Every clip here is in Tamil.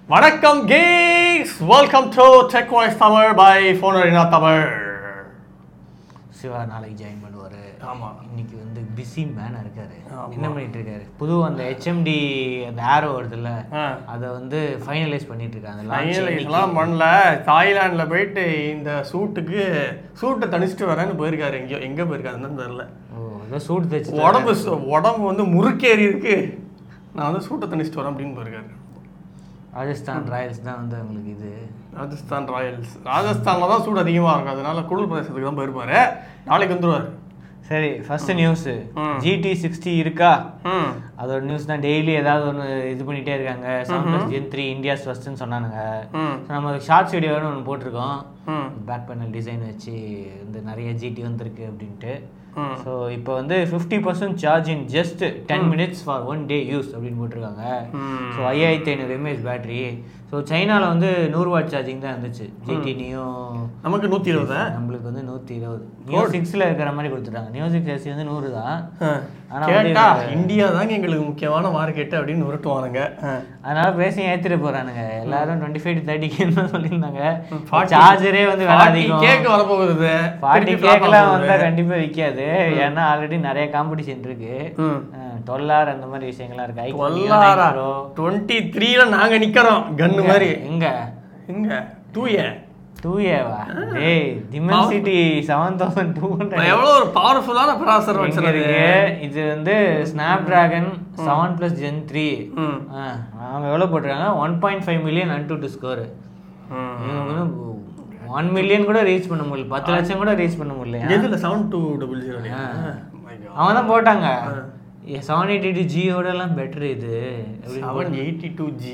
வணக்கம் guys welcome to Tech Voice Tamil by Phone Arena Tamil Siva நாளைக்கு ஜாயின் பண்ணுவார் ஆமா. இன்னைக்கு வந்து பிஸி மேனாக இருக்காரு ஆமா. என்ன பண்ணிட்டு இருக்காரு புது அந்த ஹெச்எம்டி அந்த ஆரோ வருதுல்ல ஆ. அதை வந்து ஃபைனலைஸ் பண்ணிட்டு இருக்காங்க அந்த launch ஃபைனல் இன்னைக்கு. இதெல்லாம் பண்ணல தாய்லாண்டில் போயிட்டு இந்த சூட்டுக்கு சூட்டை தணிச்சிட்டு வரேன்னு போயிருக்காரு எங்கேயோ எங்கே போயிருக்காருன்னு தெரியல ஓ ஏதோ சூட் தச்சு உடம்பு சு- உடம்பு வந்து முறுக்கேறி இருக்கு நான் வந்து சூட்டை தணிச்சிட்டு வரேன் அப்படின்னு போயிருக்காரு ராஜஸ்தான் ராயல்ஸ் தான் வந்து அவங்களுக்கு இது ராஜஸ்தான் ராயல்ஸ் ராஜஸ்தானில் தான் சூடு அதிகமாக இருக்கும் அதனால குளிர் பிரதேசத்துக்கு தான் போயிருப்பாரு நாளைக்கு வந்துருவாரு சரி ஃபர்ஸ்ட் நியூஸ் ம். ஜிடி சிக்ஸ்டி இருக்கா ம் அதோட நியூஸ் தான் டெய்லி ஏதாவது ஒன்று இது பண்ணிட்டே இருக்காங்க seven plus gen three India's ஃபர்ஸ்ட்னு சொன்னானுங்க ம் So, நம்ம ஷார்ட்ஸ் வீடியோன்னு ஒன்று போட்டிருக்கோம் ம் பேக் பேனல் டிசைன் வச்சு இந்த நிறைய ஜிடி வந்திருக்கு அப்படின்ட்டு ம் ஸோ இப்போ வந்து fifty percent charge in just ten minutes for one day use அப்படின்னு போட்டிருக்காங்க ம். ஸோ ஐயாயிரத்தி ஐநூறு எம்ஏஹெச் பேட்டரி ஸோ சைனாவில் வந்து நூறு வாட் சார்ஜிங் தான் இருந்துச்சு ஜிடி நியும் நமக்கு நூற்றி இருபதா நம்மளுக்கு வந்து நூற்றி இருபது நியோ சிக்ஸில் இருக்கிற மாதிரி கொடுத்துட்டாங்க நியோ சிக்ஸ் ஏசி வந்து நூறு தான் ஆனா வந்து கேட்டா இந்தியா தாங்க எங்களுக்கு முக்கியமான மார்க்கெட் அப்படின்னு உருட்டுவானுங்க அதனால பிரேசிங் ஏற்றிட்டு போகிறானுங்க எல்லாரும் டுவெண்ட்டி ஃபைவ் தேர்ட்டிக்கு தான் சொல்லியிருந்தாங்க 40 சார்ஜரே வந்து விலை அதிகம் கேக் வரப்போகுது ஃபார்ட்டி கேக்கெல்லாம் வந்தால் கண்டிப்பாக விற்காது ஏன்னா ஆல்ரெடி நிறைய காம்படிஷன் இருக்கு ம் டுவெல் அந்த மாதிரி விஷயங்கள்லாம் இருக்கு ஐ தொள்ளாரா டுவெண்ட்டி த்ரீல நாங்க நிக்கிறோம் கன்னு மாதிரி எங்க எங்க தூய டூ ஏவா டேய் Dimensity seven thousand two hundred எவ்வளவு ஒரு பவர்ஃபுல்லான ப்ராசர் எங்க வச்சிருக்கு இருக்கு இது வந்து Snapdragon seven plus gen three ம் அவங்க எவ்வளோ போட்டிருக்காங்க one point five million AnTuTu score ம். இவங்க வந்து ஒன் மில்லியன் கூட ரீச் பண்ண முடியல பத்து லட்சம் கூட ரீச் பண்ண முடியல எதுல செவன் டூ டபுள் ஜீரோ அவங்க தான் போட்டாங்க செவன் எயிட்டி டூ ஜியோட எல்லாம் பெட்டர் இது seven eighty two G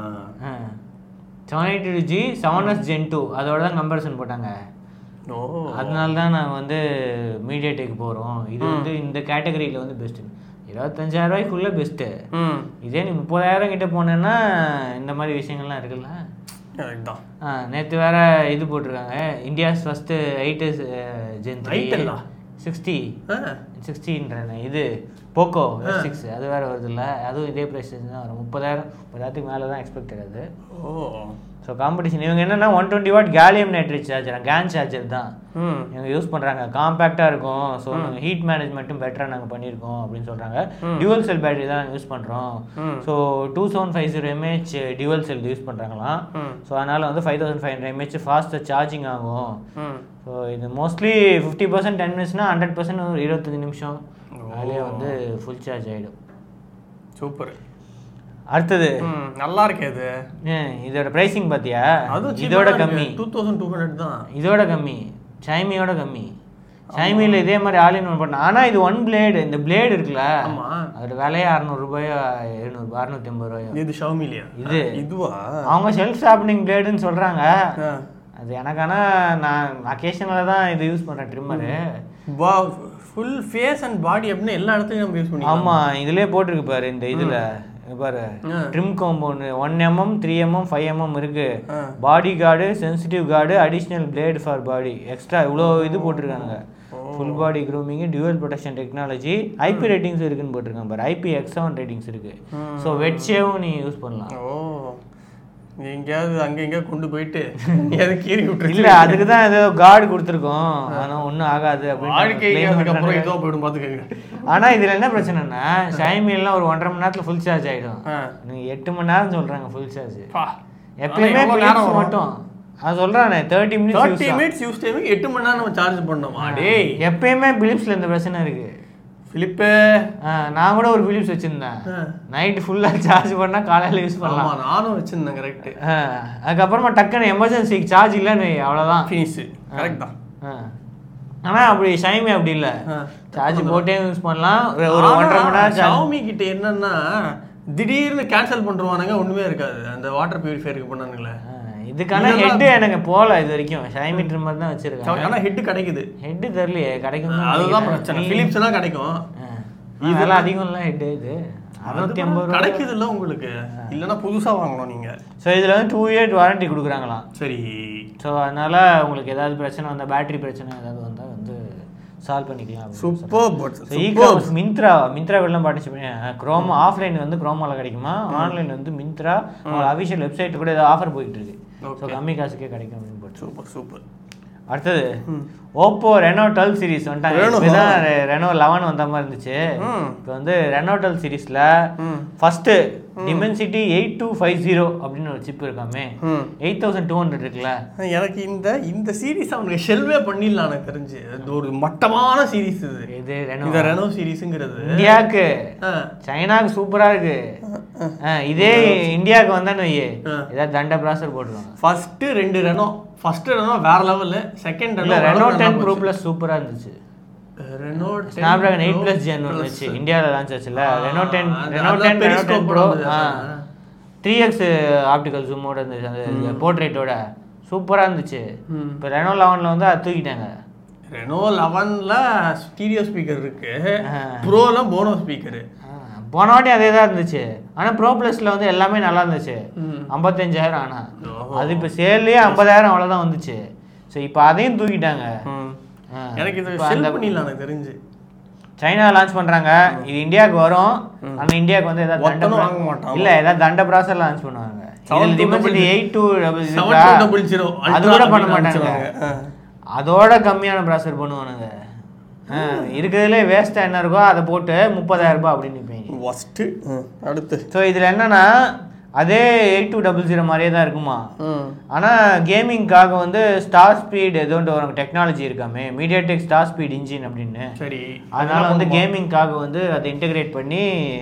seven eighty two G seven S gen two அதோட தான் கம்பேரிசன் போட்டாங்க ஓ அதனால தான் நான் வந்து மீடியாடெக் போகிறோம் இது வந்து இந்த கேட்டகரியில் வந்து பெஸ்ட்டு இருபத்தஞ்சாயிரம் ரூபாய்க்குள்ளே பெஸ்ட்டு ம் இதே நீ முப்பதாயிரம் கிட்ட போனேன்னா இந்த மாதிரி விஷயங்கள்லாம் இருக்குல்ல கரெக்ட் தான் நேற்று வேற இது போட்டிருக்காங்க India's first eight s gen three Eight-ஆ? சிக்ஸ்டி ஆ. சிக்ஸ்டின்றேன் இது போக்கோ எஸ் சிக்ஸ் அது வேற வருது இல்லை அதுவும் இதே ப்ரைஸ் தான் வரும் முப்பதாயிரம் முப்பதாயிரத்துக்கு மேலே தான் எக்ஸ்பெக்டட் அது ஓ ஸோ காம்படிஷன் இவங்க என்னன்னா one twenty watt gallium nitrate charger GaN charger தான் ம் இவங்க யூஸ் பண்ணுறாங்க காம்பேக்டாக இருக்கும் ஸோ நாங்கள் ஹீட் மேனேஜ்மெண்ட்டும் பெட்டராக நாங்கள் பண்ணியிருக்கோம் அப்படின்னு சொல்கிறாங்க டியூவல் செல் பேட்டரி தான் யூஸ் பண்ணுறோம் ம். So two seven five zero mAh dual cell use பண்ணுறாங்களாம் ம். ஸோ அதனால் வந்து five thousand five hundred mAh ஃபாஸ்ட்டாக சார்ஜிங் ஆகும் ம் ஸோ இது மோஸ்ட்லி ஃபிஃப்டி பர்சன்ட் டென் மினிட்ஸ்னா ஹண்ட்ரட் பர்சன்ட் ஒரு இருபத்தஞ்சு நிமிஷம் அதிலே வந்து ஃபுல் சார்ஜ் ஆகிடும் சூப்பர் அடுத்தது ம் நல்லா இருக்கே இது ஏன், இதோட ப்ரைசிங் பார்த்தியா அதுவும் இதோட கம்மி டூ தௌசண்ட் டூ ஹண்ட்ரட் தான் இதோட கம்மி ஷைமியோட கம்மி ஷைமியில் இதே மாதிரி ஆல் இன் ஒன் பண்ண ஆனால் இது ஒன் பிளேடு இந்த பிளேடு இருக்குல்ல ஆமா அதோட விலையே அறநூறுபாயோ எழுநூறு அறுநூத்தி ஐம்பது ரூபாயோ இது ஷவுமிலியா இது. இதுவா அவங்க செல்ஃப் ஷார்ப்பனிங் பிளேடுன்னு சொல்கிறாங்க ஆ. அது எனக்கான நான் அக்கேஷனில் தான் இது யூஸ் பண்ணுறேன் ட்ரிம்மரு வா ஃபுல் ஃபேஸ் அண்ட் பாடி அப்படின்னு எல்லா இடத்துலயும் நம்ம யூஸ் பண்ணி ஆமாம் இதுலேயே போட்டிருக்கு பாரு இந்த இதில் பாரு ஆ. Trim compound one mm three mm five mm இருக்கு ஆ. Body guard sensitive guard additional blade for body extra இவ்வளோ இது போட்டிருக்காங்க full body grooming dual protection technology IP ratings இருக்குன்னு போட்டிருக்காங்க பாரு ஐபி எக்ஸ் செவன் ரேட்டிங்ஸ் இருக்கு ஸோ வெட் ஷேவும் நீ யூஸ் பண்ணலாம் ஓ நீ எங்கேயாவது அங்க எங்க கொண்டு போயிட்டு எதை கீறி விட்டுருக்கு இல்ல அதுக்கு தான் ஏதோ கார்டு கொடுத்துருக்கோம் ஆனால் ஒன்றும் ஆகாது அப்படின்னு வாழ்க்கை claim அதுக்கப்புறம் பண்றாங்க. இதோ போயிடும் பாத்துக்கங்க ஆனா இதுல என்ன பிரச்சனைனா ஷைமி எல்லாம் ஒரு ஒன்றரை மணி நேரத்துல ஃபுல் சார்ஜ் ஆயிடும் ஆ. நீங்க எட்டு மணி நேரம் சொல்றாங்க ஃபுல் சார்ஜ் பா எப்பயுமே எவ்வளவு நேரம் பிலிப்ஸ் வரும்? மட்டும் அது சொல்றானே thirty minutes thirty minutes use டைமுக்கு எட்டு மணி நேரம் நம்ம சார்ஜ் பண்ணோமா டேய் எப்பயுமே பிலிப்ஸ்ல இந்த பிரச்சனை இருக்கு பிலிப்பு ஆ, நான் கூட ஒரு பிலிப்ஸ் வச்சிருந்தேன் ஆ. நைட் ஃபுல்லா சார்ஜ் பண்ணா காலையில யூஸ் பண்ணலாம் ஆமா நானும் வச்சிருந்தேன் கரெக்ட் ஆ, அதுக்கப்புறமா டக்குன்னு எமர்ஜென்சிக்கு சார்ஜ் இல்லைன்னு வை, அவ்வளவுதான் ஃபினிஷ் கரெக்ட் தான் ஆ. ஆனா அப்படி ஷைமி அப்படி இல்ல ஆ. சார்ஜ் போட்டே யூஸ் பண்ணலாம் ஒரு ஒரு ஒன்றரை மணி நேரம் charge- ஷாமி கிட்ட என்னன்னா திடீர்னு கேன்சல் பண்றவானுங்க ஒண்ணுமே இருக்காது அந்த வாட்டர் பியூரிஃபையருக்கு பண்ணானுங்களே ஆ, இதுக்கான ஹெட் எனக்கு போல இது வரைக்கும் ஷைமி ட்ரிம்மர் தான் வச்சிருக்காங்க ஆனா ஹெட் கிடைக்குது ஹெட் தெரியலையே கிடைக்கும் அதுதான் பிரச்சனை பிலிப்ஸ் எல்லாம் கிடைக்கும் இதெல்லாம் அதிகம்லாம் ஹெட் இது அறுநூத்தி ஐம்பது ரூபா கிடைக்குது இல்ல உங்களுக்கு இல்லைன்னா புதுசா வாங்கணும் நீங்க ஸோ இதில் வந்து டூ இயர் வாரண்டி கொடுக்குறாங்களாம் சரி ஸோ அதனால உங்களுக்கு ஏதாவது பிரச்சனை வந்தால் பேட்டரி பிரச்சனை ஏதாவது வந்தால் வந்து சால்வ் பண்ணிக்கலாம் super but so e commerce Myntra Myntra வெள்ளம் பார்ட்டிசிபேட் க்ரோமா ஆஃப்லைன் வந்து க்ரோமாவில் கிடைக்குமா ஆன்லைன் வந்து மிந்த்ரா அஃபிஷியல் வெப்சைட் கூட ஏதோ ஆஃபர் போயிட்டு இருக்கு ஸோ கம்மி காசுக்கே கிடைக்கும் அப்படின்னு போட்டு சூப்பர் சூப்பர் அடுத்தது ஓப்போ ரெனோ டுவெல் சீரிஸ் வந்துட்டாங்க Reno, இப்போதான் ரெனோ லெவன் வந்த மாதிரி இருந்துச்சு ம். இப்போ வந்து ரெனோ டுவெல் சீரிஸில் ம். First Dimensity eight two five zero அப்படின்னு ஒரு சிப் இருக்காமே ம் எயிட் தௌசண்ட் டூ ஹண்ட்ரட் இருக்குல்ல எனக்கு இந்த இந்த சீரிஸ் அவனுக்கு ஷெல்வே பண்ணிடலாம் எனக்கு தெரிஞ்சு இது ஒரு மட்டமான சீரிஸ் இது இது ரெனோ இந்த ரெனோ சீரிஸுங்கிறது இந்தியாவுக்கு ஆ. சைனாக்கு சூப்பரா இருக்கு ஆ, இதே இந்தியாவுக்கு வந்தான்னு வையே ஆ. ஏதாவது தண்ட ப்ராசர் போட்டுருவாங்க ஃபர்ஸ்ட் ரெண்டு ரெனோ ஃபர்ஸ்ட் ரெனோ வேற லெவல் செகண்ட் இல்ல ரெனோ டென் ப்ரோ ப்ளஸ் சூப்பரா இருந்துச்சு Reno Snapdragon eight plus gen ஒன்று வச்சு இந்தியாவில் லான்ச் ஆச்சுல ரெனோ டென் அந்த- ரெனோ அந்த ten Reno periscope ten pro வந்தது, அதான். த்ரீ எக்ஸ் ஆப்டிக்கல் ஜூமோட இருந்துச்சு அந்த போர்ட்ரேட்டோட சூப்பராக இருந்துச்சு ம். இப்போ ரெனோ லெவனில் வந்து அது தூக்கிட்டாங்க ரெனோ லெவன்ல ஸ்டீரியோ ஸ்பீக்கர் இருக்கு ஆ. ப்ரோல போனோ ஸ்பீக்கர் ஆ, போன வாட்டி அதே தான் இருந்துச்சு ஆனால் ப்ரோ ப்ளஸில் வந்து எல்லாமே நல்லா இருந்துச்சு ம். ஐம்பத்தஞ்சாயிரம் ஆனா ஓஹோ. அது இப்போ சேல்லே ஐம்பதாயிரம் அவ்வளோதான் வந்துச்சு ஸோ இப்போ அதையும் தூக்கிட்டாங்க ஆ. எனக்கு இது இப்ப செல் அந்த பண்ணிடலாம் எனக்கு தெரிஞ்சு சைனா லான்ச் பண்றாங்க இது இந்தியாவுக்கு வரும் ஆனா இந்தியாவுக்கு வந்து ஏதாவது தண்ட ஒருத்தனும் bra- வாங்க மாட்டான். இல்ல ஏதாவது தண்ட ப்ராசர் லான்ச் பண்ணுவாங்க Seven இதுல two Dimensity double eight two double seven two double zero அது கூட பண்ண மாட்டாங்க அதோட கம்மியான ப்ராசர் பண்ணுவானுங்க ஆ, இருக்கிறதுலே வேஸ்டா என்ன இருக்கோ அதை போட்டு முப்பதாயிரம் ரூபாய் அப்படின்னு நிற்பீங்க ஃபர்ஸ்ட் அடுத்து ஸோ இதில் என்னன்னா அதே எயிட் டூ டபுள் ஜீரோ மாதிரியே தான் இருக்குமா ம். ஆனால் கேமிங்காக வந்து ஸ்டார் ஸ்பீட் ஏதோன்ற ஒரு டெக்னாலஜி இருக்காமே மீடியாடெக் ஸ்டார் ஸ்பீட் இன்ஜின் அப்படின்னு சரி அதனால வந்து கேமிங்காக வந்து அதை இன்டகிரேட் பண்ணி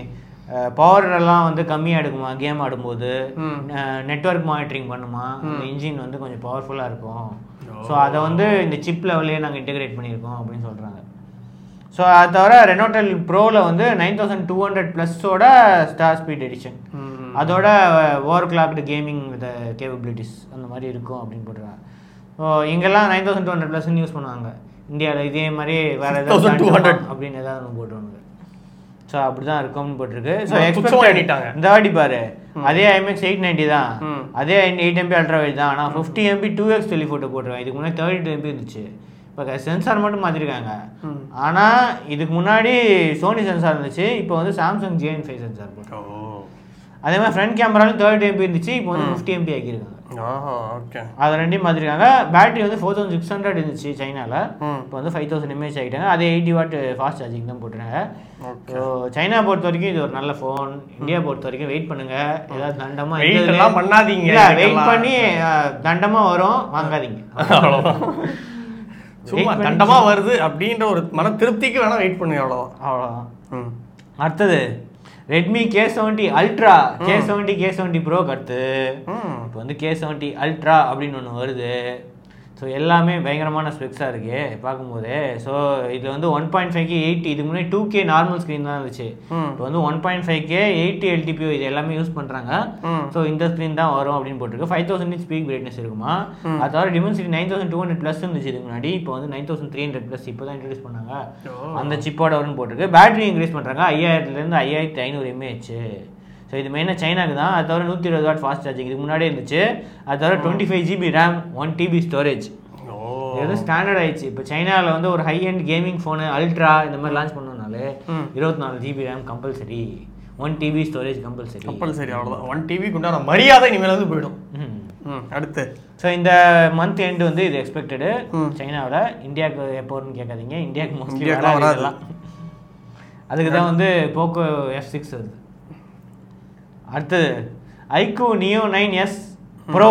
பவர் எல்லாம் வந்து கம்மியாக எடுக்குமா கேம் ஆடும்போது ம். நெட்வொர்க் மானிட்டரிங் பண்ணுமா இந்த இன்ஜின் வந்து கொஞ்சம் பவர்ஃபுல்லாக இருக்கும் ஸோ அதை வந்து இந்த சிப் லெவல்லே நாங்கள் இன்டகிரேட் பண்ணியிருக்கோம் அப்படின்னு சொல்கிறாங்க ஸோ அது தவிர ரெனோட்டல் ப்ரோவில் வந்து நைன் தௌசண்ட் டூ ஹண்ட்ரட் ப்ளஸோட ஸ்டார் ஸ்பீட் எடிஷன் ம். அதோட overclocked gaming with capabilities அந்த மாதிரி இருக்கும் அப்படின்னு போட்டுருக்காங்க ஸோ இங்கெல்லாம் நைன் தௌசண்ட் டூ ஹண்ட்ரட் ப்ளஸ்ன்னு யூஸ் பண்ணுவாங்க இந்தியாவில் இதே மாதிரி வேறு ஏதாவது 6200 தாண்டமா அப்படின்னு ஏதாவது ஒன்று போட்டுருவாங்க ஸோ அப்படி தான் இருக்கும்னு போட்டிருக்கு ஸோ துச்சமா எக்ஸ்பெக்ட் எண்ணிட்டாங்க. இந்த வாட்டி பாரு அதே ஐமெக்ஸ் எயிட் நைன்ட்டி தான் ம். அதே எயிட் எம்பி அல்ட்ரா வைட் தான் ஆனால் fifty MP two X telephoto போட்டுருவாங்க இதுக்கு முன்னாடி தேர்ட்டி டூ எம்பி இருந்துச்சு இப்போ சென்சார் மட்டும் மாற்றிருக்காங்க ம். ஆனால் இதுக்கு முன்னாடி சோனி சென்சார் இருந்துச்சு இப்போ வந்து சாம்சங் ஜேஎன் ஃபைவ் சென்சார் போட்டு ஓ அதே மாதிரி ஃப்ரண்ட் கேமராலும் தேர்ட்டி எம்பி இருந்துச்சு இப்போ வந்து ஃபிஃப்டி எம்பி ஆக்கியிருக்காங்க ஆஹா ஓகே அது ரெண்டையும் மாற்றிருக்காங்க பேட்டரி வந்து ஃபோர் தௌசண்ட் சிக்ஸ் ஹண்ட்ரட் இருந்துச்சு சைனாவில் ம். இப்போ வந்து ஃபைவ் தௌசண்ட் எம்ஏஹெச் ஆகிட்டாங்க அதே எயிட்டி வாட் ஃபாஸ்ட் சார்ஜிங் தான் போட்டுருங்க ஓகே ஸோ சைனா பொறுத்த வரைக்கும் இது ஒரு நல்ல ஃபோன் இந்தியா பொறுத்த வரைக்கும் வெயிட் பண்ணுங்க ஏதாவது தண்டமா Wait இருந்தது- எல்லாம் பண்ணாதீங்க இல்ல வெயிட் இதுக்கெல்லாம். பண்ணி அஹ், தண்டமா வரும் வாங்காதீங்க அவ்வளோதான் சும்மா பண்ணி- தண்டமா வருது அப்படின்ற ஒரு மன திருப்திக்கு வேணா வெயிட் பண்ணுங்க அவ்வளோதான் அவ்வளோதான் ம் அடுத்தது Redmi K seventy ultra K seventy K seventy ப்ரோக்கு அடுத்து ம் இப்போ வந்து கே செவன்ட்டி அல்ட்ரா அப்படின்னு ஒன்று வருது ஸோ எல்லாமே பயங்கரமான ஸ்பெக்ஸாக இருக்கு பார்க்கும்போதே ஸோ இது வந்து one point five K eighty இதுக்கு முன்னாடி டூ கே நார்மல் ஸ்க்ரீன் தான் இருந்துச்சு ம். இப்போ வந்து one point five K eighty LTPO இது எல்லாமே யூஸ் பண்ணுறாங்க ம். ஸோ இந்த ஸ்க்ரீன் தான் வரும் அப்படின்னு போட்டிருக்கு ஃபைவ் தௌசண்ட் ஸ்பீக் பிரைட்னஸ் இருக்குமா அது தவிர Dimensity nine thousand two hundred plus இருந்துச்சு இதுக்கு முன்னாடி இப்போ வந்து nine thousand three hundred plus இப்போ தான் இன்ட்ரடியூஸ் பண்ணாங்க ஓ. அந்த சிப்போட வரும்னு போட்டிருக்கு பேட்டரி இன்க்ரீஸ் பண்ணுறாங்க ஐயாயிரத்துலேருந்து ஐயாயிரத்தி ஐநூறு எம்ஏஹெச் ஸோ இது மெயினாக சைனாக்கு தான் அது தவிர நூற்றி இருபது வாட் ஃபாஸ்ட் சார்ஜிங் இதுக்கு முன்னாடியே இருந்துச்சு அது தவிர twenty five GB RAM one TB storage ஓ இது வந்து ஸ்டாண்டர்ட் ஆயிடுச்சு இப்போ சைனாவில் வந்து ஒரு high end gaming phone ultra இந்த மாதிரி லான்ச் பண்ணனாலே ம். இருபத்தி நாலு ஜிபி ரேம் compulsory one TB storage compulsory compulsory அவ்வளோதான் ஒன் டிவிக்கு உண்டான மரியாதை இனிமேல் வந்து போயிடும் ம் அடுத்து ஸோ இந்த மந்த் எண்டு வந்து இது எக்ஸ்பெக்டடு ம். சைனாவில் இந்தியாவுக்கு எப்போ வரும்னு கேட்காதீங்க இந்தியாவுக்கு மோஸ்ட்லி இந்தியாவுக்குலாம் வராது வராது. இதெல்லாம் அதுக்கு தான் வந்து போக்கோ எஃப் சிக்ஸ் வருது அடுத்தது iQOO Neo nine S pro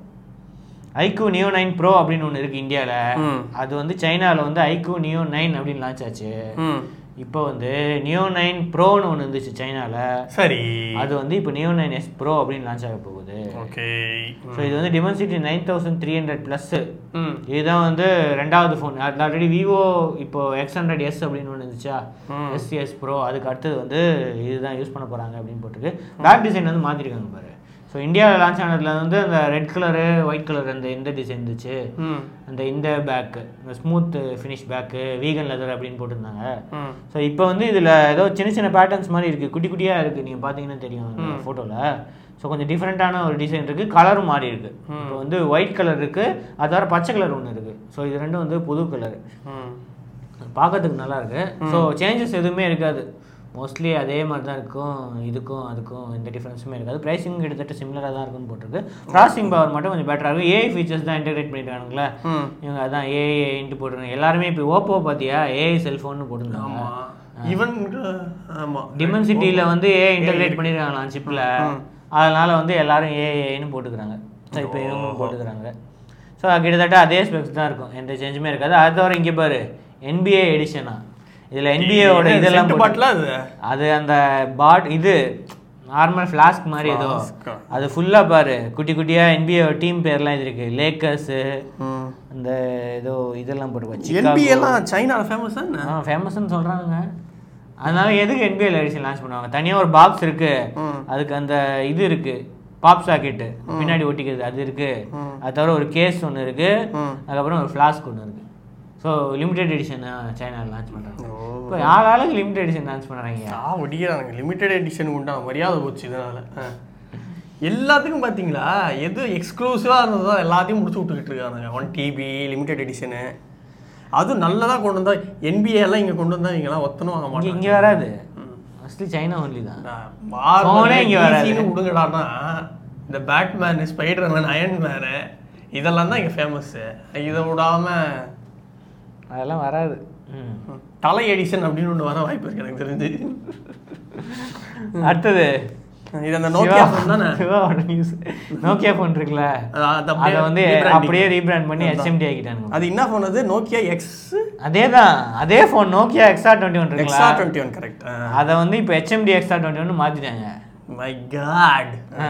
iQOO Neo nine pro அப்படின்னு ஒன்று இருக்குது இந்தியாவில் ம். அது வந்து சைனாவில் வந்து ஐக்கூ நியோ நைன் அப்படின்னு லான்ச் ஆச்சு ம் இப்போ வந்து நியோ நைன் ப்ரோன்னு ஒன்று இருந்துச்சு சைனாவில் சரி அது வந்து இப்போ நியோ நைன் எஸ் ப்ரோ அப்படின்னு லான்ச் ஆக போகுது ஓகே ஸோ இது வந்து Dimensity nine thousand three hundred plus ம் இதுதான் வந்து ரெண்டாவது ஃபோன் அது ஆல்ரெடி விவோ இப்போ எக்ஸ் ஹண்ட்ரட் எஸ் அப்படின்னு ஒன்று இருந்துச்சா ம். எஸ் எஸ் ப்ரோ அதுக்கு அடுத்தது வந்து இதுதான் யூஸ் பண்ண போகிறாங்க அப்படின்னு போட்டிருக்கு பேக் டிசைன் வந்து மாற்றிருக்காங்க பாரு ஸோ இந்தியாவில் லான்ச் ஆனதுல வந்து அந்த ரெட் கலரு ஒயிட் கலர் அந்த இந்த டிசைன் இருந்துச்சு ம் அந்த இந்த பேக்கு இந்த smooth finish back vegan leather அப்படின்னு போட்டிருந்தாங்க ம் ஸோ இப்போ வந்து இதில் ஏதோ சின்ன சின்ன பேட்டர்ன்ஸ் மாதிரி இருக்குது குட்டி குட்டியாக இருக்குது நீங்கள் பார்த்தீங்கன்னா தெரியும் அந்த ஃபோட்டோவில் ஸோ கொஞ்சம் டிஃப்ரெண்ட்டான ஒரு டிசைன் இருக்குது கலரும் மாறி இருக்குது இப்போ வந்து ஒயிட் கலர் இருக்குது அது தவிர பச்சை கலர் ஒன்று இருக்குது ஸோ இது ரெண்டும் வந்து புது கலர் ம் பார்க்கறதுக்கு நல்லா இருக்கு ஸோ சேஞ்சஸ் எதுவுமே இருக்காது மோஸ்ட்லி அதே மாதிரி தான் இருக்கும் இதுக்கும் அதுக்கும் எந்த டிஃப்ரென்ஸுமே இருக்காது ப்ரைஸிங் கிட்டத்தட்ட சிமிலராக தான் இருக்கும்னு போட்டிருக்கு ப்ராசஸிங் பவர் மட்டும் கொஞ்சம் பெட்டராக இருக்கும் ஏஐ ஃபீச்சர்ஸ் தான் இன்டெகிரேட் பண்ணியிருக்கானுங்களே ம் இவங்க அதான் ஏஐன்ட்டு போட்டிருக்காங்க எல்லாருமே இப்போ ஓப்போ பார்த்தியா ஏஐ செல்ஃபோன்னு போட்டிருந்தாங்க ஆமா ஈவன் ஆமா டிமென்சிட்டியில் வந்து ஏஐ இன்டெகிரேட் பண்ணியிருக்காங்களாம் சிப்பில் அதனால வந்து எல்லாரும் ஏஐன்னு போட்டுக்கிறாங்க ஸோ இப்போ இவங்களும் போட்டுக்கிறாங்க ஸோ கிட்டத்தட்ட அதே ஸ்பெக்ஸ் தான் இருக்கும் எந்த சேஞ்சுமே இருக்காது அது தவிர இங்கே பாரு என்பிஏ எடிஷனா இதில் என்பிஏவோட இதெல்லாம் போட்டு- பாட்டில் அது அது அந்த பாட் இது நார்மல் ஃப்ளாஸ்க் மாதிரி ஏதோ Flask-ஆ? அது ஃபுல்லாக பாரு குட்டி குட்டியாக என்பிஏ டீம் பேர்லாம் இது இருக்கு லேக்கர்ஸு ம் அந்த ஏதோ இதெல்லாம் போட்டு NBA எல்லாம் சைனால ஃபேமஸ் தானே ஆ ஃபேமஸ்னு சொல்கிறாங்க அதனால எதுக்கு என்பிஎல் எடிஷன் லான்ச் பண்ணுவாங்க தனியாக ஒரு பாக்ஸ் இருக்கு ம். அதுக்கு அந்த இது இருக்கு பாப் சாக்கெட்டு பின்னாடி ஒட்டிக்கிறது அது இருக்கு அது தவிர ஒரு கேஸ் ஒன்று இருக்கு ம். அதுக்கப்புறம் ஒரு ஃப்ளாஸ்க் ஒன்று இருக்கு ஸோ லிமிடெட் எடிஷன் சைனாவில் லான்ச் பண்ணுறாங்க ஓ இப்போ யார் ஆளுக்கு லிமிடெட் எடிஷன் லான்ச் பண்ணுறாங்க ஆ ஒடிக்கிறானுங்க லிமிட்டெட் எடிஷனுக்கு உண்டான மரியாதை போச்சு இதனால ஆ. எல்லாத்துக்கும் பார்த்தீங்களா எது எக்ஸ்க்ளூசிவாக இருந்ததோ எல்லாத்தையும் முடிச்சு விட்டுக்கிட்டு இருக்கானுங்க ஒன் டிபி லிமிடெட் எடிஷனு அதுவும் நல்லதாக கொண்டு வந்தா NBA எல்லாம் இங்கே கொண்டு வந்தா இங்கெல்லாம் ஒத்தனும் வாங்க இங்கே மாட்டாங்க இங்கே வராது மோஸ்ட்லி சைனா ஒன்லி தான் Marvel, Phone ஏ இங்க வராது. DC ன்னு விடுங்கடான்னா இந்த Batman Spider Man Iron Man இதெல்லாம் தான் இங்கே ஃபேமஸ்ஸு இதை விடாம அதெல்லாம் வராது ம் தலை எடிஷன் அப்படின்னு ஒன்று வர வாய்ப்பு இருக்கு எனக்கு தெரிஞ்சு அடுத்தது இது அந்த நோக்கியா ஃபோன் தானே சிவாவோட நியூஸ் நோக்கியா ஃபோன் இருக்குல்ல அது- அது அப்படியே அதை வந்து rebranding. அப்படியே ரீபிராண்ட் பண்ணி HMD ஆக்கிட்டானுங்க அது என்ன ஃபோன் அது நோக்கியா எக்ஸ் அதே தான் அதே phone Nokia XR twenty one XR இருக்குல்ல டுவெண்ட்டி ஒன் கரெக்ட் அதை வந்து இப்போ ஹெச்எம்டி எக்ஸா டுவெண்ட்டி ஒன் மாற்றிட்டாங்க மை காட்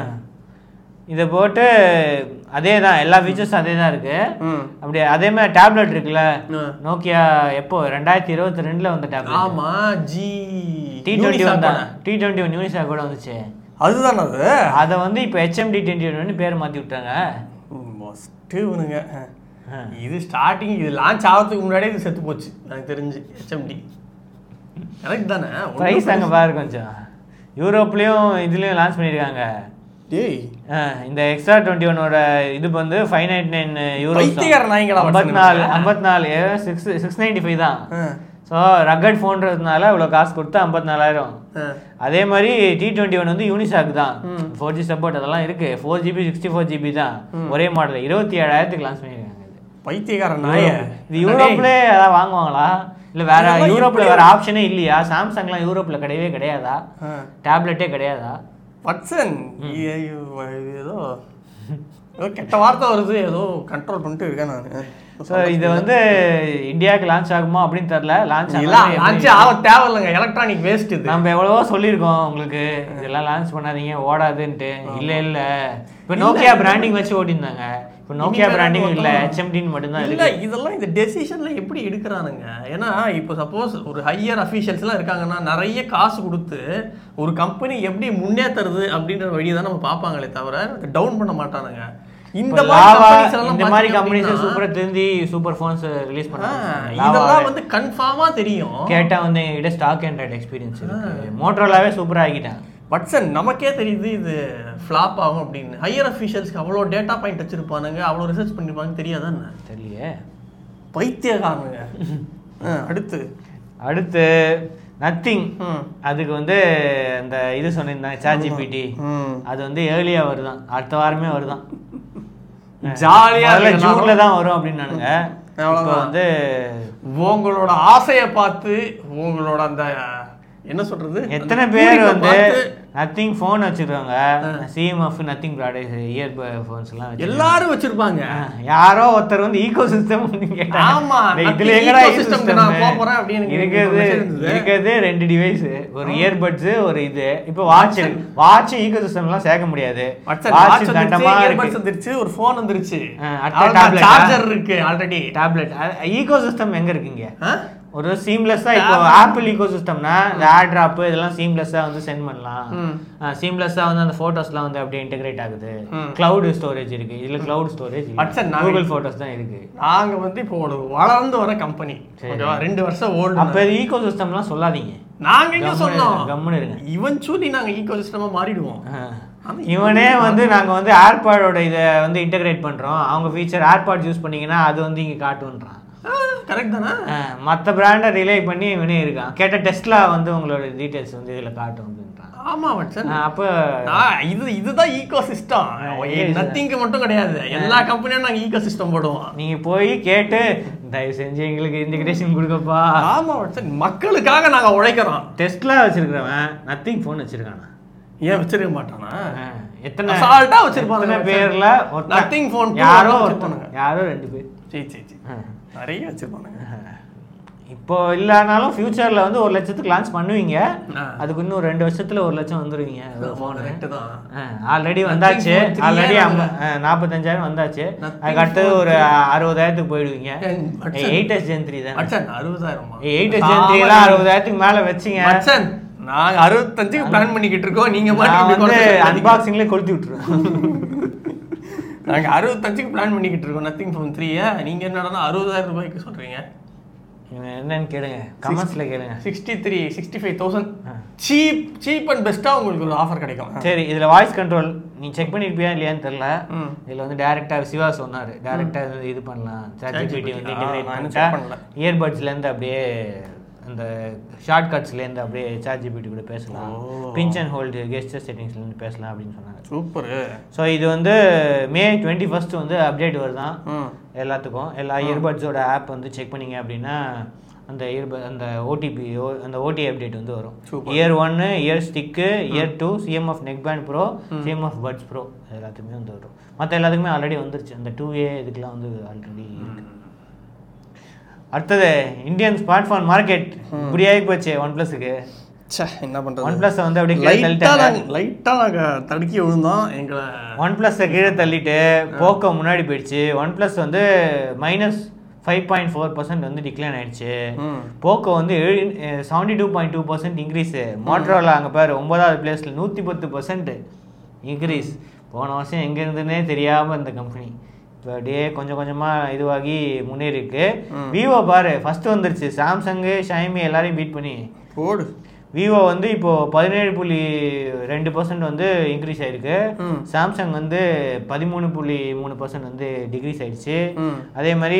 இதை போட்டு அதே தான் எல்லா ஃபீச்சர்ஸும் அதே தான் இருக்கு ம் அப்படி அதே மாதிரி டேப்லெட் இருக்குல்ல ம். நோக்கியா எப்போ ரெண்டாயிரத்தி இருபத்தி ரெண்டுல வந்த டேப்லெட் ஆமா ஜி டி டுவெண்ட்டி ஒன் தான் டி டுவெண்ட்டி ஒன் யூனிசா கூட வந்துச்சு அதுதானே அது அதை வந்து இப்போ ஹெச்எம்டி டுவெண்ட்டி ஒன் பேர் மாற்றி விட்டாங்க மஸ்ட்டு இவனுங்க இது ஸ்டார்டிங் இது லான்ச் ஆகிறதுக்கு முன்னாடியே இது செத்து போச்சு எனக்கு தெரிஞ்சு ஹெச்எம்டி கரெக்ட் தானே ஒண்ணும் ப்ரைஸ் அங்கே பாரு கொஞ்சம் யூரோப்லேயும் இதுலேயும் லான்ச் பண்ணியிருக்காங்க டேய் ஆ, இந்த எக்ஸ்ட்ரா டுவெண்ட்டி ஒனோட இது வந்து ஃபைவ் நைன்டி நைன் யூரோ பைத்தியக்கார நாய்ங்களா ஐம்பத்தி நாலு ஐம்பத்தி நாலு சிக்ஸ் சிக்ஸ் நைன்டி ஃபைவ் தான் ஆ, ஸோ ரகட் ஃபோன்றதுனால இவ்வளோ காசு கொடுத்து ஐம்பத்தி நாலாயிரம் ஆ. அதே மாதிரி டி டுவெண்ட்டி ஒன் வந்து யூனிசாக் தான் ஃபோர் ஜி சப்போர்ட் அதெல்லாம் இருக்கு four GB sixty four GB தான் ஒரே மாடல் இருபத்தி ஏழாயிரத்துக்கு லான்ச் பண்ணியிருக்காங்க இது. பைத்தியக்கார நாய இது யூரோப்ல ஏதாவது வாங்குவாங்களா இல்லை வேற இதெல்லாம் யூரோப்ல எப்படி வேற ஆப்ஷனே இல்லையா சாம்சங்லாம் யூரோப்ல கிடையவே கிடையாதா ஆ. டேப்லெட்டே கிடையாதா வட்சன் ஐயோ, ஏதோ ஏதோ கெட்ட வார்த்தை வருது ஏதோ கண்ட்ரோல் பண்ணிட்டு இருக்கேன் நான் ஸோ இது வந்து இந்தியாவுக்கு லான்ச் ஆகுமா அப்படின்னு தெரில லான்ச் எல்லாம் லான்ச் ஆக தேவையில்லைங்க எலக்ட்ரானிக் வேஸ்ட் இது நம்ம எவ்வளவோ சொல்லியிருக்கோம் உங்களுக்கு இதெல்லாம் லான்ச் பண்ணாதீங்க ஓடாதுன்ட்டு இல்ல இல்ல இப்போ நோக்கியா பிராண்டிங் வச்சு ஓட்டியிருந்தாங்க இப்போ நோக்கியா இனிமேல் பிராண்டிங் தான் இல்ல ஓட்டணும். ஹெச்எம்டின்னு மட்டும்தான் இல்ல இருக்கு இதெல்லாம் இந்த டெசிஷன்ல எப்படி எடுக்கிறானுங்க ஏன்னா இப்போ சப்போஸ் ஒரு ஹையர் அஃபீஷியல்ஸ்லாம் இருக்காங்கன்னா நிறைய காசு கொடுத்து ஒரு கம்பெனி எப்படி முன்னேற்றுறது அப்படின்ற வழியை தான் நம்ம பார்ப்பாங்களே தவிர டவுன் பண்ண மாட்டானுங்க இந்த இப்போ மாதிரி லாவா companies எல்லாம் இந்த மாதிரி பார்த்தீங்க கம்பெனிஸ் அப்படின்னா, சூப்பரா திருந்தி சூப்பர் ஃபோன்ஸ் ரிலீஸ் ஆ, பண்ணாங்க இதெல்லாம் வந்து கன்ஃபார்மா தெரியும் கேட்டா வந்து என்கிட்ட ஸ்டாக் ஆண்ட்ராய்டு எக்ஸ்பீரியன்ஸ் இருக்கு மோட்டரோலாவே சூப்பரா ஆக்கிட்டேன் பட்சன் நமக்கே தெரியுது இது ஃப்ளாப் ஆகும் அப்படின்னு ஹையர் அஃபீஷியல்ஸ்க்கு அவ்வளோ டேட்டா பாயிண்ட் வச்சிருப்பானுங்க அவ்வளோ ரிசர்ச் பண்ணிருப்பாங்க தெரியாதா என்ன தெரியலையே பைத்தியக்காரனுங்க ஆ, அடுத்து அடுத்து நத்திங் ம். அதுக்கு வந்து அந்த இது சொன்னிருந்தாங்க சாட் ஜிபிடி ம். அது வந்து ஏர்லியா வருதான் அடுத்த வாரமே வருதான் ஜாலியா முதல்ல இருக்கு ஜூன்ல தான் வரும் அப்படின்னானுங்க அவ்வளவுதான். இப்போ வந்து உங்களோட ஆசையை பார்த்து உங்களோட அந்த என்ன சொல்றது எத்தனை அந்த பேர் பூரிப்பை வந்து பார்த்து நத்திங் ஃபோன் வச்சிருக்காங்க CMF Nothing product earphones எல்லாம் வச்சிருக்காங்க. எல்லாரும் வச்சிருப்பாங்க ஆ, யாரோ ஒருத்தர் வந்து ஈகோ சிஸ்டம் ஆமா, இதுல nothing எங்கடா ecosystem க்கு நான் போப் போறேன் அப்படின்னு எனக்கு இருக்கிறது message இருந்தது. இருக்கிறது ரெண்டு டிவைஸ் ஒரு இயர்பட்ஸ் ஒரு இது இப்போ வாட்ச் வாட்ச் ஈகோ சிஸ்டம்லாம் சேர்க்க முடியாது வாட்ஸ்அப் வாட்ச் வாட்ச் தண்டமா வந்துருச்சு இருக்கு earbuds வந்துருச்சு ஒரு ஃபோன் வந்துருச்சு ஆ, அடுத்த tablet ஆ? சார்ஜர் இருக்கு ஆல்ரெடி டேப்லெட் ஈகோ சிஸ்டம் எங்க இருக்குங்க ஒரு சீம்லெஸ்ஸா இப்போ ஆப்பிள் ஈகோ சிஸ்டம்னா இந்த ஏர் டிராப் இதெல்லாம் சீம்லெஸ்ஸா வந்து சென்ட் பண்ணலாம் சீம்லெஸ்ஸா வந்து அந்த போட்டோஸ்லாம் வந்து அப்படியே இன்டெகிரேட் ஆகுது ம். கிளவுட் ஸ்டோரேஜ் இருக்கு இதுல கிளவுட் ஸ்டோரேஜ் WhatsApp நான் கூகுள் போட்டோஸ் தான் இருக்கு நாங்க வந்து இப்போ ஒரு வளர்ந்து வர கம்பெனி ஓகேவா ரெண்டு வருஷம் ஓல்டு அப்ப ஈகோ சிஸ்டம்லாம் சொல்லாதீங்க நாங்க எங்க கம்முனு சொன்னோம் இருங்க, கம்முனு இருங்க இவன்ச்சுவலி நாங்க ஈகோ சிஸ்டமா மாறிடுவோம் ஆ. ஆனா இவனே வந்து நாங்க வந்து ஏர்பாடோட இதை வந்து இன்டெகிரேட் பண்றோம் அவங்க ஃபீச்சர் ஏர்பாட்ஸ் யூஸ் பண்ணீங்கன்னா அது வந்து இங்க காட்டுன்றான் கரெக்ட் தானே மற்ற பிராண்டை ரிலே பண்ணி இவனே இருக்கான் கேட்ட டெஸ்ட்லா வந்து உங்களோட டீட்டெயில்ஸ் வந்து இதில் காட்டும் அப்படின்றான் ஆமா வட்சன் அப்போ நான் இது இதுதான் ஈகோ சிஸ்டம் yes, sir. நத்திங்க்கு மட்டும் கிடையாது எல்லா கம்பெனியும் நாங்க ஈகோ சிஸ்டம் போடுவோம் நீங்கள் போய் கேட்டு தயவு செஞ்சு எங்களுக்கு இன்டிகிரேஷன் கொடுக்கப்பா ஆமா வட்சன் மக்களுக்காக நாங்க உழைக்கிறோம் டெஸ்ட்லா வச்சிருக்கிறவன் நத்திங் ஃபோன் வச்சிருக்கானா ஏன் வச்சிருக்க மாட்டானா எத்தனை அசால்ட்டா வச்சிருப்பானுங்க எத்தனை பேர்ல ஒருத்தன். Nothing phone two யாரோ வந்து ஒருத்தனுங்க யாரோ ரெண்டு பேர் சரி சரி சரி நிறைய வச்சிருப்பானுங்க இப்போ இல்லைனாலும் ஃபியூச்சர்ல வந்து ஒரு லட்சத்துக்கு லான்ச் பண்ணுவீங்க ஆ. அதுக்கு இன்னும் ரெண்டு வருஷத்துல ஒரு லட்சம் வந்துருவீங்க ஃபோனு கரெக்ட் தான் ஆல்ரெடி வந்தாச்சு phone three ஆல்ரெடி ஏ நாற்பத்தஞ்சாயிரம் வந்தாச்சு Nothing அதுக்கு அடுத்தது ஒரு அறுபதாயிரத்துக்கு போயிடுவீங்க வட்சன். எயிட் எஸ் ஜென் த்ரீ தான் வட்சன் அறுபதாயிரமா எயிட் எஸ் ஜென் த்ரீலாம் அறுபதாயிரத்துக்கு மேல வச்சிங்க வட்சன் நாங்க அறுபத்தஞ்சுக்கு பிளான் பண்ணிக்கிட்டு இருக்கோம் நீங்க நான் மாட்டி வந்து வந்து அன்பாக்சிங்லேயே கொளுத்தி விட்டுருவேன் நாங்க அறுபத்தஞ்சுக்கு பிளான் பண்ணிக்கிட்டு இருக்கோம் நத்திங் ஃபோன் த்ரீய நீங்க என்னடா அறுபதாயிரம் ரூபாய்க்கு சொல்றீங்க இவன் என்னன்னு கேளுங்க கமெண்ட்ஸ்ல கேளுங்க sixty three sixty five thousand cheap cheap and பெஸ்ட்டாக உங்களுக்கு ஒரு ஆஃபர் கிடைக்கும் சரி இதுல வாய்ஸ் கண்ட்ரோல் நீ செக் பண்ணிருப்பியா இல்லையான்னு தெரியல ம். இதுல வந்து டைரக்டா சிவா சொன்னாரு டைரக்டா இது பண்ணலாம் சாட் ChatGPT. ஜிபிடி வந்து ஆ, இன்டகிரேட் நான் இன்னும் பண்ணிட்டா check பண்ணல. இயர்பட்ஸ்ல இருந்து அப்படியே அந்த ஷார்ட் கட்ஸ்ல இருந்து அப்படியே சாட் ஜிபிடி கூட பேசலாம் ஓ. பிஞ்ச் அண்ட் ஹோல்டு கெஸ்டர் செட்டிங்ஸ்ல இருந்து பேசலாம் அப்படின்னு சொன்னாங்க சூப்பரு ஸோ இது வந்து மே டுவெண்ட்டி ஃபர்ஸ்ட் வந்து அப்டேட் வருதான் ம் எல்லாத்துக்கும் எல்லா இயர்பட்ஸோட ஆப் வந்து செக் பண்ணீங்க அப்படின்னா அந்த இயர்ப அந்த ஓடிபி அந்த ஓடி அப்டேட் வந்து வரும் Super. இயர் ஒன்று ear stick ear two CMF neckband pro CMF buds pro எல்லாத்துக்குமே வந்து வரும் மற்ற எல்லாத்துக்குமே ஆல்ரெடி வந்துருச்சு அந்த டூ ஏ இதுக்கெலாம் வந்து ஆல்ரெடி இருக்கு அடுத்தது இந்தியன் ஸ்மார்ட் ஃபோன் மார்க்கெட் இப்படி ஆகி போச்சு ஒன் ப்ளஸுக்கு ச்சே என்ன ஒன் பண்ணுறது ப்ளஸ் வந்து அப்படியே கீழே லைட்டாக தள்ளிட்டாங்க நாங்கள் லைட்டாக நாங்கள் தடுக்கி விழுந்தோம் எங்களை ஒன் ப்ளஸை கீழே தள்ளிட்டு போக்கோ முன்னாடி போயிடுச்சு ஒன் ப்ளஸ் வந்து minus five point four percent வந்து டிக்ளைன் ஆயிடுச்சு ம் போக்கோ வந்து seventy two point two percent increase Motorola அங்கே பாரு ஒன்பதாவது பிளேஸில் நூற்றி பத்து பர்சன்ட் இன்க்ரீஸ் போன வருஷம் எங்கே இருந்துன்னே தெரியாமல் இந்த கம்பெனி இப்போ அப்படியே கொஞ்சம் கொஞ்சமாக இதுவாகி முன்னேறி இருக்கு விவோ பாரு ஃபர்ஸ்ட் வந்துருச்சு சாம்சங்கு ஷைமி எல்லாரையும் பீட் பண்ணி போடு விவோ வந்து இப்போ பதினேழு புள்ளி ரெண்டு பர்சன்ட் வந்து இன்க்ரீஸ் ஆயிருக்கு ம். சாம்சங் வந்து பதிமூணு புள்ளி மூணு பர்சன்ட் வந்து டிக்ரீஸ் ஆயிடுச்சு ம் அதே மாதிரி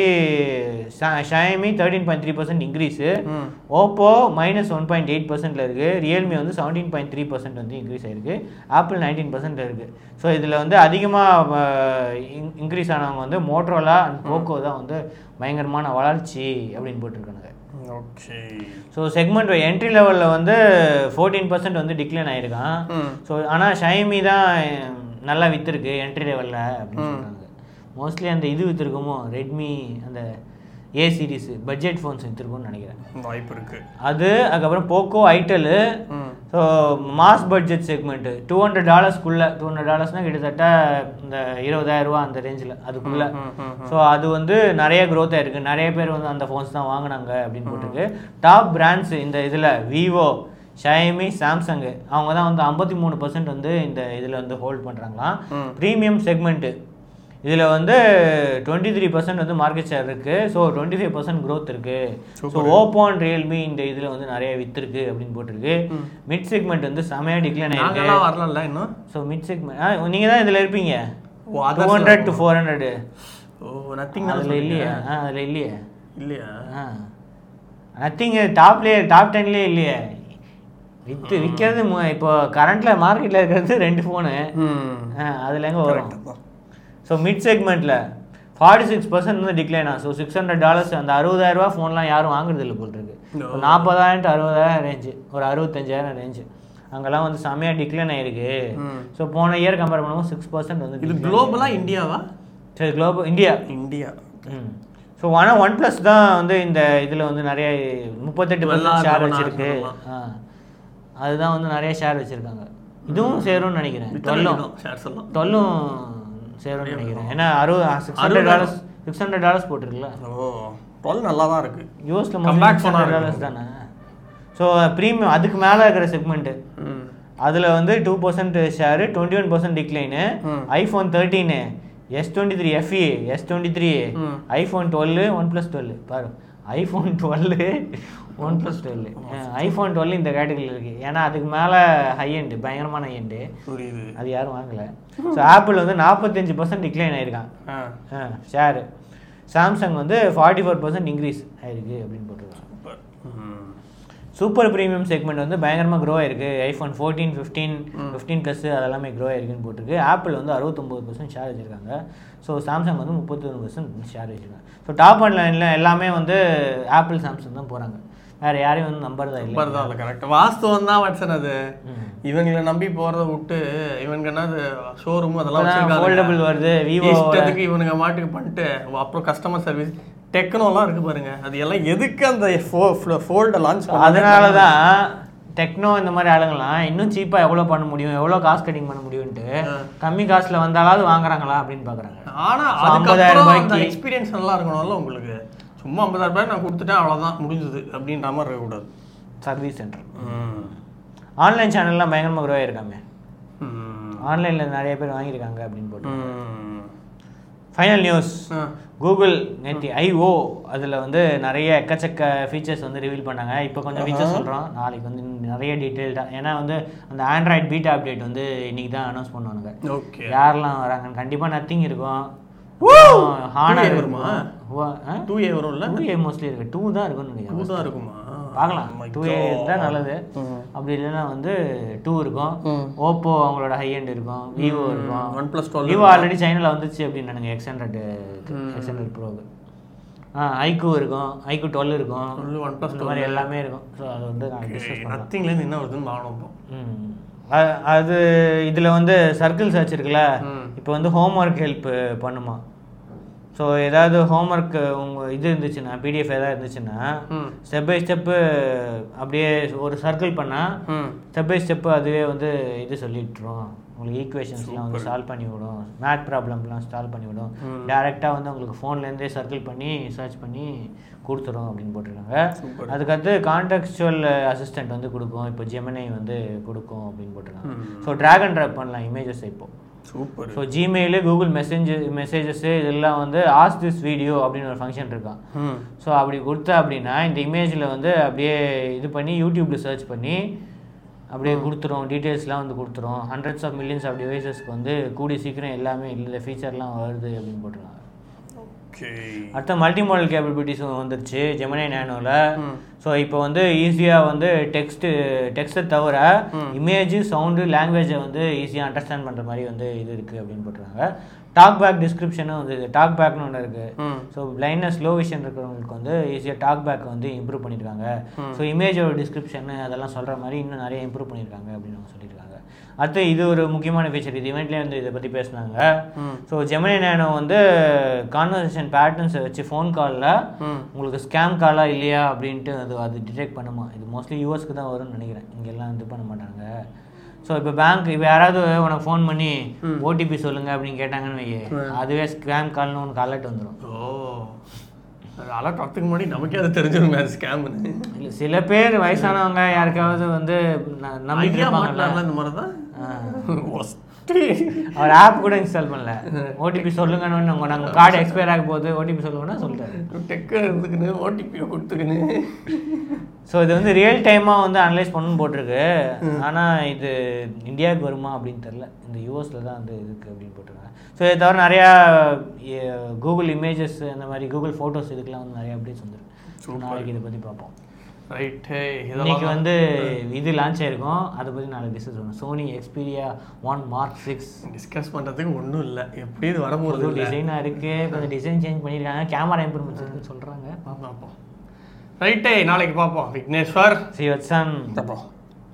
Xiaomi thirteen point three percent increase ம் Oppo minus one point eight பர்சன்ட்ல இருக்கு ரியல்மி வந்து செவன்டீன் பாயிண்ட் த்ரீ பர்சன்ட் வந்து இன்க்ரீஸ் ஆயிருக்கு ஆப்பிள் நைன்டீன் பர்சன்ட் இருக்கு ஸோ இதில் வந்து அதிகமாக இன்க்ரீஸ் ஆனவங்க வந்து மோட்ரோலா அண்ட் போக்கோ தான் வந்து பயங்கரமான வளர்ச்சி அப்படின்னு போட்டிருக்காங்க ஓகே ஸோ செக்மெண்ட் என்ட்ரி லெவலில் வந்து ஃபோர்டீன் பர்சன்ட் வந்து டிக்ளைன் ஆயிருக்கான் ம் ஸோ ஆனால் ஷைமி தான் நல்லா விற்றுருக்கு என்ட்ரி லெவலில் அப்படின்னு சொல்கிறாங்க மோஸ்ட்லி அந்த இது விற்றுருக்குமோ ரெட்மி அந்த ஏ சீரிஸ் பட்ஜெட் ஃபோன்ஸ் விற்றுருக்கும்னு நினைக்கிறேன் வாய்ப்பு இருக்கு அது அதுக்கப்புறம் போக்கோ ஐட்டலு ம் so mass budget segment two hundred டாலர்ஸ்க்குள்ளே டூ ஹண்ட்ரட் டாலர்ஸ்னால் கிட்டத்தட்ட இந்த இருபதாயிரம் ரூபா அந்த ரேஞ்சில் அதுக்குள்ளே ம் ம் ஸோ அது வந்து நிறைய growth ஆயிருக்கு நிறைய பேர் வந்து அந்த ஃபோன்ஸ் தான் வாங்கினாங்க அப்படின்னு போட்டிருக்கு டாப் பிராண்ட்ஸ் இந்த இதில் விவோ ஷைமி சாம்சங்கு அவங்க தான் வந்து ஐம்பத்தி மூணு பர்சன்ட் வந்து இந்த இதில் வந்து ஹோல்ட் பண்ணுறாங்களாம் ம். ப்ரீமியம் செக்மெண்ட்டு இதில் வந்து டுவெண்ட்டி த்ரீ பர்சன்ட் வந்து மார்க்கெட் ஷேர் இருக்குது so twenty five percent growth இருக்குது ஸோ ஓப்போ அண்ட் ரியல்மி இந்த இதில் வந்து நிறைய விற்றுருக்கு அப்படின்னு போட்டிருக்கு மிட் செக்மெண்ட் வந்து செமையாக டிக்ளைன் ஆயிருக்கு நாங்களாம் வரலாம்ல இன்னும் ஸோ மிட் செக்மெண்ட் ஆ நீங்கள் தான் இதில் இருப்பீங்க ஓ two others hundred to four hundred ஓ நத்திங் அதில் இல்லையா ஆ அதில் இல்லையே இல்லையா ஆ நத்திங் டாப்லேயே டாப் டென்லேயே இல்லையே விற்று விற்கிறது இப்போ கரண்ட்டில் மார்க்கெட்டில் இருக்கிறது ரெண்டு ஃபோனு ம் அதில் எங்கே வரும் ஸோ மிட் செக்மெண்ட்டில் ஃபார்ட்டி சிக்ஸ் பர்சன்ட் வந்து டிக்ளைனா ஸோ சிக்ஸ் ஹண்ட்ரட் டாலர்ஸ் அந்த அறுபதாயிரரூபா ஃபோன்லாம் யாரும் வாங்குறது இல்லை போல் இருக்கு No. நாற்பதாயிரம் டு அறுபதாயிரம் ரேஞ்சு ஒரு அறுபத்தஞ்சாயிரம் ரேஞ்சு அங்கெல்லாம் வந்து செம்மையாக டிக்ளைன் ஆயிருக்கு ம். ஸோ போன இயர் கம்பேர் பண்ணும்போது சிக்ஸ் பர்சன்ட் வந்து இது decline. குளோபலா இந்தியாவா சரி குளோபல் இந்தியா இந்தியா ம் ஸோ ஆனால் ஒன் ப்ளஸ் தான் வந்து இந்த இதில் வந்து நிறைய முப்பத்தெட்டு பர்சன்ட் ஷேர் வெள்ளாடுறவனா வச்சிருக்கு சொல்லலாம். ஆ அதுதான் வந்து நிறைய ஷேர் வச்சிருக்காங்க இதுவும் சேரும்னு நினைக்கிறேன் டுவெல்லும் ஷேர்ஸ் எல்லாம் டுவெல்லும் சேரும்னு நினைக்கிறேன் ஏன்னா அறுபது six hundred dollars six hundred dollars போட்டிருக்குல்ல ஓ டுவெல் நல்லா தான் இருக்கு யூஎஸ்ல Come back சிக்ஸ் phone-ஆ ஹண்ட்ரட் இருக்கு. டாலர்ஸ் தானே ஸோ ப்ரீமியம் அதுக்கு மேலே இருக்கிற செக்மெண்ட்டு ம் அதில் வந்து two percent share twenty one percent decline ம். IPhone thirteen S twenty three FE S twenty three ம். IPhone twelve OnePlus twelve பாரு iPhone twelve OnePlus twelve iPhone twelve இந்த கேட்டகரியில் இருக்குது ஏன்னா அதுக்கு மேலே ஹை எண்டு பயங்கரமான ஹை எண்டு புரியுது அது யாரும் வாங்கல ஸோ ஆப்பிள் வந்து நாற்பத்தஞ்சு பர்சன்ட் டிக்ளைன் ஆயிருக்கான் ஆ ஷேரு சாம்சங் வந்து ஃபார்ட்டி ஃபோர் பர்சன்ட் இன்க்ரீஸ் ஆயிருக்கு அப்படின்னு போட்டிருக்காங்க சூப்பர் ப்ரீமியம் செக்மெண்ட் வந்து பயங்கரமாக க்ரோ ஆயிருக்கு iPhone fourteen fifteen fifteen plus அதெல்லாமே க்ரோ ஆயிருக்குன்னு போட்டிருக்கு ஆப்பிள் வந்து அறுபத்தொம்பது பர்சன்ட் ஷேர் வச்சிருக்காங்க ஸோ சாம்சங் வந்து முப்பத்தொன்று பர்சன்ட் ஷேர் வச்சிருக்காங்க ஸோ டாப் அண்ட் லைனில் எல்லாமே வந்து ஆப்பிள் சாம்சங் தான் போகிறாங்க வேறு யாரையும் வந்து நம்புறதா இல்லை பரவாயில்ல கரெக்ட் வாஸ்தவம் தான் வாட்சன் அது இவங்களை நம்பி போறத விட்டு இவனுக்கு என்ன ஷோரூம் அதெல்லாம் வச்சிருக்காங்க ஃபோல்டபுள் வருது விவோ இஷ்டத்துக்கு இவனுங்க மாட்டுக்கு பண்ணிட்டு அப்புறம் கஸ்டமர் சர்வீஸ் டெக்னோலாம் இருக்கு பாருங்க அது எல்லாம் எதுக்கு அந்த ஃபோல்டை லான்ச் அதனால தான் டெக்னோ இந்த மாதிரி ஆளுங்கலாம் இன்னும் சீப்பாக எவ்வளோ பண்ண முடியும் எவ்வளோ காசு கட்டிங் பண்ண முடியும்ட்டு கம்மி காசில் வந்தாலாவது வாங்குறாங்களா அப்படின்னு பார்க்குறாங்க ஆனா So, 50,000 அதுக்கப்புறம் அந்த ரூபாய்க்கு- எக்ஸ்பீரியன்ஸ் நல்லா இருக்கணும்ல உங்களுக்கு சும்மா ஐம்பதாயிரம் ரூபாய் நான் கொடுத்துட்டேன் அவ்வளவுதான் முடிஞ்சது அப்படின்ற மாதிரி இருக்கக்கூடாது சர்வீஸ் சென்டர் ஆன்லைன் சேனல்லாம் பயங்கரமாக க்ரோ ஆயிருக்காமே ம். ஆன்லைனில் நிறைய பேர் வாங்கியிருக்காங்க அப்படின்னு போட்டு ம். ஃபைனல் நியூஸ் ஆ. கூகுள் நேற்று ஐஓ அதில் வந்து நிறைய எக்கச்சக்க ஃபீச்சர்ஸ் வந்து ரிவீல் பண்ணாங்க இப்போ கொஞ்சம் ஃபீச்சர்ஸ் சொல்கிறோம் நாளைக்கு வந்து இன்னும் நிறைய டீட்டெயில்டாக ஏன்னா வந்து அந்த ஆண்ட்ராய்ட் பீட்டா அப்டேட் வந்து இன்னைக்கு தான் அனௌன்ஸ் பண்ணுவானுங்க ஓகே யாரெல்லாம் வராங்கன்னு கண்டிப்பாக நத்திங் இருக்கும் ஹானர் 2A வருமா? டூ ஏ வரும்ல டூ ஏ மோஸ்ட்லி இருக்கு டூ தான் இருக்கும்னு டூ நினைக்கிறேன் தான் இருக்குமா பார்க்கலாம் Oh my two A God. தான் நல்லது ம். அப்படி இல்லைன்னா வந்து டூ இருக்கும் ம். ஓப்போ அவங்களோட ஹை எண்ட் இருக்கும் விவோ இருக்கும் OnePlus twelve Vivo already சைனால வந்துச்சு அப்படின்னு நினைங்க எக்ஸ் ஹண்ட்ரட் எக்ஸ் ஹண்ட்ரட் ப்ரோக்கு ஆ ஐக்கூ இருக்கும் ஐக்கூ டுவெல் இருக்கும் சொல்லு ஒன் ப்ளஸ் இந்த மாதிரி எல்லாமே இருக்கும் ஸோ அது வந்து நான் டிஸ்கஸ் பண்ணலாம் நத்திங்லேருந்து என்ன வருதுன்னு பார்க்கணும் இப்போ ம். அ- அது இதில் வந்து சர்க்கிள் சர்ச் இருக்குல்ல ம். இப்போ வந்து ஹோம்ஒர்க் ஹெல்ப் பண்ணுமா ஸோ ஏதாவது ஹோம்ஒர்க் உங்கள் இது இருந்துச்சுன்னா பிடிஎஃப் ஏதாவது இருந்துச்சுன்னா ம். ஸ்டெப் பை ஸ்டெப்பு அப்படியே ஒரு சர்க்கிள் பண்ணால் ம் ஸ்டெப் பை ஸ்டெப்பு அதுவே வந்து இது சொல்லிட்டுரும் உங்களுக்கு ஈக்குவேஷன்ஸ்லாம் வந்து சால்வ் பண்ணி விடும் மேத் ப்ராப்ளம்லாம் சால்வ் பண்ணி விடும் டேரெக்டாக வந்து உங்களுக்கு ஃபோன்லேருந்தே சர்க்கிள் பண்ணி சர்ச் பண்ணி கொடுத்துரும் அப்படின்னு போட்டிருக்காங்க அதுக்கடுத்து கான்டெக்சுவல் அசிஸ்டன்ட் வந்து கொடுக்கும் இப்போ ஜெமினை வந்து கொடுக்கும் அப்படின்னு போட்டிருக்காங்க ஸோ ட்ராக் அண்ட் ட்ராப் பண்ணலாம் இமேஜஸ் இப்போ super so Gmail Google message messages இதெல்லாம் வந்து ஆஸ் திஸ் வீடியோ அப்படின்னு ஒரு ஃபங்க்ஷன் இருக்கான் ம் ஸோ அப்படி கொடுத்த அப்படின்னா இந்த இமேஜில் வந்து அப்படியே இது பண்ணி யூடியூப்பில் சர்ச் பண்ணி அப்படியே கொடுத்துரும் டீட்டெயில்ஸ்லாம் வந்து கொடுத்துரும் ஹண்ட்ரட்ஸ் ஆஃப் மில்லியன்ஸ் ஆஃப் டிவைசஸ்க்கு வந்து கூடிய சீக்கிரம் எல்லாமே இந்த ஃபீச்சர்லாம் வருது அப்படின்னு போட்டுருக்காங்க ஓகே அடுத்த மல்டி மாடல் கேப்பபிலிட்டிஸும் வந்துருச்சு ஜெமினை நேனோவில் ஸோ இப்போ வந்து ஈஸியாக வந்து டெக்ஸ்ட்டு டெக்ஸ்ட்டை தவிர இமேஜ் சவுண்டு லாங்குவேஜை வந்து ஈஸியாக அண்டர்ஸ்டாண்ட் பண்ணுற மாதிரி வந்து இது இருக்குது அப்படின்னு போட்டுருக்காங்க டாக் பேக் டிஸ்கிரிப்ஷனும் வந்து டாக் பேக்னு ஒன்று இருக்குது ம் ஸோ பிளைண்ட்னஸ் லோ விஷன் இருக்கிறவங்களுக்கு வந்து ஈஸியாக டாக் பேக் வந்து இம்ப்ரூவ் பண்ணியிருக்காங்க ஸோ இமேஜோட டிஸ்கிரிப்ஷன் அதெல்லாம் சொல்கிற மாதிரி இன்னும் நிறைய இம்ப்ரூவ் பண்ணியிருக்காங்க அப்படின்னு அவங்க சொல்லியிருக்காங்க அடுத்து இது ஒரு முக்கியமான ஃபீச்சர் இது இவெண்ட்லேயே வந்து இதை பற்றி பேசினாங்க ம். ஸோ ஜெமினி நேனோ வந்து கான்வர்சேஷன் பேட்டர்ன்ஸை வச்சு ஃபோன் காலில் ம் உங்களுக்கு ஸ்கேம் காலா இல்லையா அப்படின்ட்டு அது அது டிடெக்ட் பண்ணுமா இது மோஸ்ட்லி யூஎஸ்க்கு தான் வரும்னு நினைக்கிறேன் இங்கெல்லாம் இது பண்ண மாட்டாங்க ஸோ இப்போ பேங்க் இப்போ யாராவது உனக்கு ஃபோன் பண்ணி ஓடிபி சொல்லுங்க அப்படின்னு கேட்டாங்கன்னு வையே அதுவே ஸ்கேம் கால்னு உனக்கு அலர்ட் வந்துடும் ஓ அது அலர்ட் வரத்துக்கு முன்னாடி நமக்கே அது தெரிஞ்சிருமே அது ஸ்கேம்னு இல்லை சில பேர் வயசானவங்க யாருக்காவது வந்து ந- நம்பிட்டு ஐடியா இருப்பாங்கல்ல மாட்டலாம்ல இந்த மாதிரி தான் அவர் ஆப் கூட இன்ஸ்டால் பண்ணல ஓடிபி சொல்லுங்கன்னு உங்க நாங்கள் கார்டு எக்ஸ்பயர் ஆக போகுது ஓடிபி சொல்லுங்கன்னா சொல்லிட்டாரு டெக்கை இருந்துக்குன்னு ஓடிபியை கொடுத்துக்கின்னு ஸோ இது வந்து ரியல் டைமாக வந்து அனலைஸ் பண்ணணும்னு போட்டிருக்கு ஆனால் இது இந்தியாவுக்கு வருமா அப்படின்னு தெரில இந்த யூஎஸில் தான் வந்து இதுக்கு அப்படின்னு போட்டிருக்காங்க ஸோ இதை தவிர நிறையா கூகுள் இமேஜஸ் அந்த மாதிரி கூகுள் ஃபோட்டோஸ் இதுக்கெல்லாம் வந்து நிறைய அப்டேட்ஸ் வந்துருக்கு நாளைக்கு இதை பற்றி பார்ப்போம் ரைட்டு இன்னைக்கு இதெல்லாம் வந்து இது லான்ச் ஆயிருக்கும் அதை பற்றி நாளைக்கு டிஸ்கஸ் பண்ணுவோம் Sony Xperia one mark six discuss பண்ணுறதுக்கு ஒன்றும் இல்லை எப்படி இது வரப்போகிறது புது இல்லை டிசைனாக இருக்குது கொஞ்சம் டிசைன் சேஞ்ச் பண்ணியிருக்காங்க கேமரா இம்ப்ரூவ்மெண்ட்ஸ் இருக்குன்னு சொல்கிறாங்க பார்ப்போம் ரைட்டே நாளைக்கு பார்ப்போம் விக்னேஸ்வர் சி வத்சன் தப்போம்